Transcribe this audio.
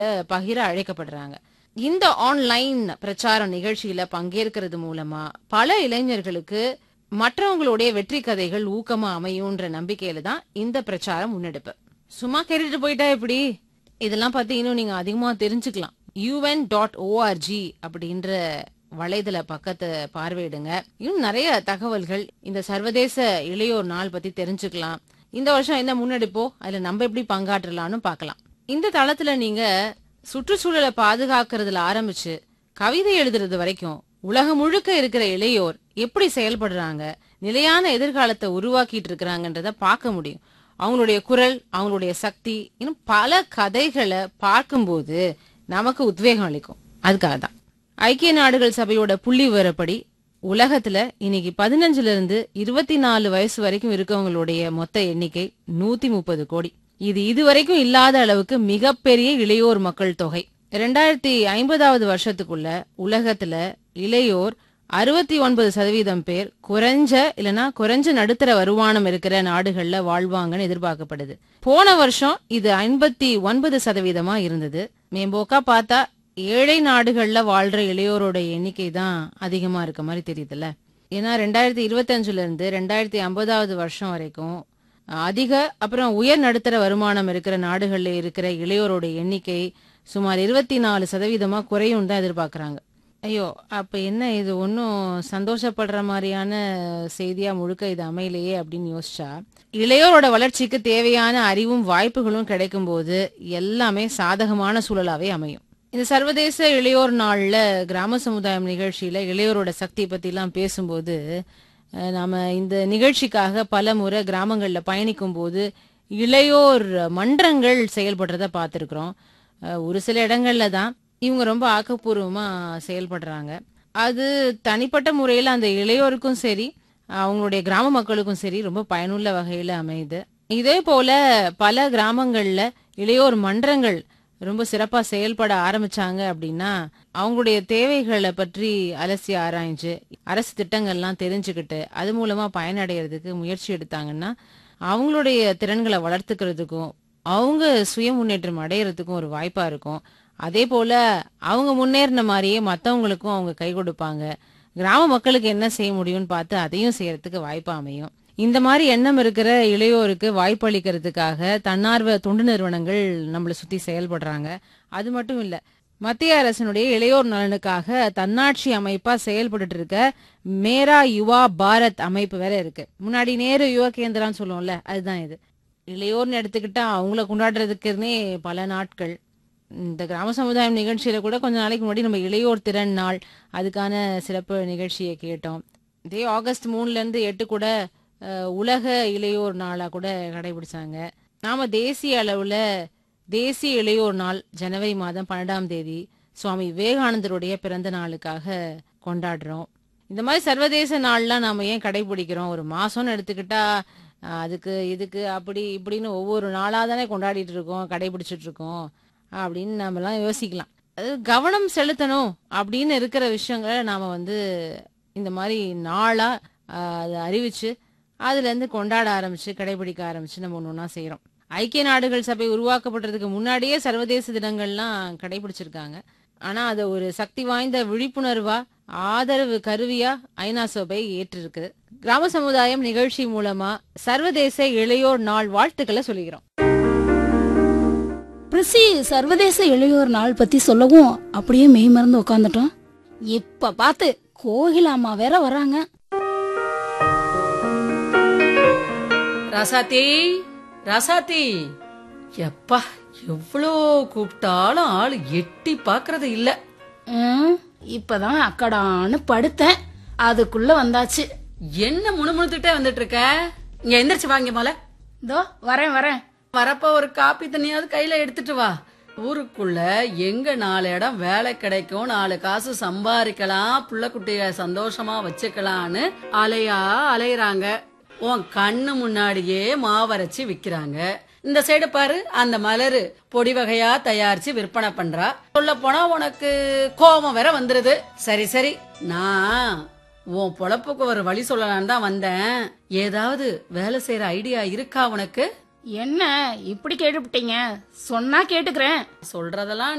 அஹ், பகிர அழைக்கப்படுறாங்க இந்த ஆன்லைன் பிரச்சார நிகழ்ச்சியில பங்கேற்கிறது மூலமா பல இளைஞர்களுக்கு மற்றவங்களுடைய வெற்றி கதைகள் ஊக்கமா அமையும்ன்ற நம்பிக்கையில தான் இந்த பிரச்சாரம் முன்னெடுப்பு சும்மா கேட்டுட்டு போயிட்டா எப்படி இதெல்லாம் பத்தி இன்னும் நீங்க அதிகமா தெரிஞ்சுக்கலாம் யூஎன் டாட் ஓஆர்ஜி அப்படின்ற வலைதள பக்கத்தை பார்வையிடுங்க இன்னும் நிறைய தகவல்கள் இந்த சர்வதேச இளையோர் நாள் பத்தி தெரிஞ்சுக்கலாம் இந்த வருஷம் என்ன முன்னெடுப்போ அதுல நம்ம எப்படி பங்காற்றலாம்னு பார்க்கலாம் இந்த தளத்துல நீங்க சுற்றுச்சூழலை பாதுகாக்கிறதுல ஆரம்பிச்சு கவிதை எழுதுறது வரைக்கும் உலகம் முழுக்க இருக்கிற இளையோர் எப்படி செயல்படுறாங்க நிலையான எதிர்காலத்தை உருவாக்கிட்டு இருக்கிறாங்கன்றத பார்க்க முடியும் அவங்களுடைய குரல் அவங்களுடைய சக்தி இன்னும் பல கதைகளை பார்க்கும்போது நமக்கு உத்வேகம் அளிக்கும் அதுக்காக தான் ஐக்கிய நாடுகள் சபையோட புள்ளி விவரப்படி உலகத்துல இன்னைக்கு பதினஞ்சுல இருந்து இருபத்தி நாலு வயசு வரைக்கும் இருக்கவங்களுடைய மொத்த எண்ணிக்கை நூத்தி முப்பது கோடி இது இதுவரைக்கும் இல்லாத அளவுக்கு மிகப்பெரிய இளையோர் மக்கள் தொகை ரெண்டாயிரத்தி ஐம்பதாவது வருஷத்துக்குள்ள உலகத்துல இளையோர் அறுபத்தி ஒன்பது சதவீதம் பேர் குறைஞ்ச இல்லனா குறைஞ்ச நடுத்தர வருமானம் இருக்கிற நாடுகள்ல வாழ்வாங்கன்னு எதிர்பார்க்கப்படுது போன வருஷம் இது ஐம்பத்தி ஒன்பது சதவீதமா இருந்தது மேம்போக்கா பார்த்தா ஏழை நாடுகள்ல வாழ்ற இளையோரோட எண்ணிக்கை தான் அதிகமா இருக்க மாதிரி தெரியுதுல்ல ஏன்னா ரெண்டாயிரத்தி இருபத்தஞ்சுல இருந்து ரெண்டாயிரத்தி ஐம்பதாவது வருஷம் வரைக்கும் அதிக அப்புறம் உயர் நடுத்தர வருமானம் இருக்கிற நாடுகள்ல இருக்கிற இளையோரோட எண்ணிக்கை சுமார் இருபத்தி நாலு சதவீதமா குறையும் தான் எதிர்பார்க்கறாங்க ஐயோ அப்ப என்ன இது ஒன்றும் சந்தோஷப்படுற மாதிரியான செய்தியா முழுக்க இது அமையலையே அப்படின்னு யோசிச்சா இளையோரோட வளர்ச்சிக்கு தேவையான அறிவும் வாய்ப்புகளும் கிடைக்கும் போது எல்லாமே சாதகமான சூழலாவே அமையும் இந்த சர்வதேச இளையோர் நாள்ல கிராம சமுதாயம் நிகழ்ச்சியில இளையோரோட சக்தி பத்தி எல்லாம் பேசும்போது அஹ், நாம இந்த நிகழ்ச்சிக்காக பல முறை கிராமங்கள்ல பயணிக்கும் போது இளையோர் மன்றங்கள் செயல்படுறத பார்த்திருக்கிறோம் அஹ், ஒரு சில இடங்கள்ல தான் இவங்க ரொம்ப ஆக்கப்பூர்வமா செயல்படுறாங்க அது தனிப்பட்ட முறையில அந்த இளையோருக்கும் சரி அவங்களுடைய கிராம மக்களுக்கும் சரி ரொம்ப பயனுள்ள வகையில அமையுது இதே போல பல கிராமங்கள்ல இளையோர் மன்றங்கள் ரொம்ப சிறப்பா செயல்பட ஆரம்பிச்சாங்க அப்படின்னா அவங்களுடைய தேவைகளை பற்றி அலசி ஆராய்ஞ்சு அரசு திட்டங்கள்லாம் தெரிஞ்சுக்கிட்டு அது மூலமா பயனடைகிறதுக்கு முயற்சி எடுத்தாங்கன்னா அவங்களுடைய திறன்களை வளர்த்துக்கிறதுக்கும் அவங்க சுய முன்னேற்றம் அடையிறதுக்கும் ஒரு வாய்ப்பா இருக்கும் அதே போல அவங்க முன்னேறின மாதிரியே மத்தவங்களுக்கும் அவங்க கை கொடுப்பாங்க கிராம மக்களுக்கு என்ன செய்ய முடியும்னு பார்த்து அதையும் செய்யறதுக்கு வாய்ப்பா அமையும் இந்த மாதிரி எண்ணம் இருக்கிற இளையோருக்கு வாய்ப்பு அளிக்கிறதுக்காக தன்னார்வ தொண்டு நிறுவனங்கள் நம்மளை சுத்தி செயல்படுறாங்க அது மட்டும் இல்ல மத்திய அரசினுடைய இளையோர் நலனுக்காக தன்னாட்சி அமைப்பா செயல்பட்டு இருக்க மேரா யுவா பாரத் அமைப்பு வேற இருக்கு முன்னாடி நேரு யுவ கேந்திரான்னு சொல்லுவோம்ல அதுதான் இது இளையோர்னு எடுத்துக்கிட்டா அவங்கள கொண்டாடுறதுக்குன்னே பல நாட்கள் இந்த கிராம சமுதாயம் நிகழ்ச்சியில கூட கொஞ்ச நாளைக்கு முன்னாடி நம்ம இளையோர் திறன் நாள் அதுக்கான சிறப்பு நிகழ்ச்சியை கேட்டோம் இதே ஆகஸ்ட் மூணுல இருந்து எட்டு கூட அஹ், உலக இளையோர் நாளா கூட கடைபிடிச்சாங்க நாம தேசிய அளவுல தேசிய இளையோர் நாள் ஜனவரி மாதம் பன்னெண்டாம் தேதி சுவாமி விவேகானந்தருடைய பிறந்த நாளுக்காக கொண்டாடுறோம் இந்த மாதிரி சர்வதேச நாள்லாம் நாம ஏன் கடைபிடிக்கிறோம் ஒரு மாசம்னு எடுத்துக்கிட்டா அஹ், அதுக்கு இதுக்கு அப்படி இப்படின்னு ஒவ்வொரு நாளா தானே கொண்டாடிட்டு இருக்கோம் கடைபிடிச்சிட்டு இருக்கோம் அப்படின்னு நாமெல்லாம் யோசிக்கலாம் அது கவனம் செலுத்தணும் அப்படின்னு இருக்கிற விஷயங்களை நாம வந்து இந்த மாதிரி நாளா ஆஹ், அதை அறிவிச்சு அதுல இருந்து கொண்டாட ஆரம்பிச்சு கடைபிடிக்க ஆரம்பிச்சு நம்ம ஒன்று ஒன்றா செய்யறோம் ஐக்கிய நாடுகள் சபை உருவாக்கப்படுறதுக்கு முன்னாடியே சர்வதேச தினங்கள்லாம் கடைபிடிச்சிருக்காங்க ஆனா அதை ஒரு சக்தி வாய்ந்த விழிப்புணர்வா ஆதரவு கருவியா ஐநா சபை ஏற்றிருக்கு கிராம சமுதாயம் நிகழ்ச்சி மூலமா சர்வதேச இளையோர் நாள் வாழ்த்துக்களை சொல்லிக்கிறோம் பிரிசி சர்வதேச இளையோர் நாள் பத்தி சொல்லவும் அப்படியே மெய் மறந்து உட்காந்துட்டோம் இப்ப பார்த்து கோகிலாமா வேற வராங்க ராசாத்தி ராசாத்தி எப்பா எவ்வளோ கூப்பிட்டாலும் ஆள் எட்டி பாக்குறது இல்ல ம், இப்பதான் அக்கடான்னு படுத்தேன் அதுக்குள்ள வந்தாச்சு என்ன முணுமுணுத்துட்டே வந்துட்டு இருக்க இங்க எந்திரிச்சு வாங்க போல இதோ வரேன் வரேன் வரப்ப ஒரு காப்பி தண்ணியாவது கையில எடுத்துட்டு வா ஊருக்குள்ள எங்க நாலு இடம் வேலை கிடைக்கும் நாலு காசு சம்பாதிக்கலாம் புள்ள குட்டிய சந்தோஷமா வச்சுக்கலான்னு அலையா அலையறாங்க உன் கண்ணு முன்னாடியே மாவரைச்சு விக்கிறாங்க இந்த சைடு பாரு அந்த மலரு பொடி வகையா தயாரிச்சு விற்பனை பண்றா சொல்ல போனா உனக்கு கோபம் வேற வந்துருது சரி சரி நான் உன் பொழப்புக்கு ஒரு வழி சொல்லலான்னு தான் வந்தேன் ஏதாவது வேலை செய்யற ஐடியா இருக்கா உனக்கு என்ன இப்படி கேட்டுவிட்டீங்க சொன்னா கேட்டுக்கிறேன் சொல்றதெல்லாம்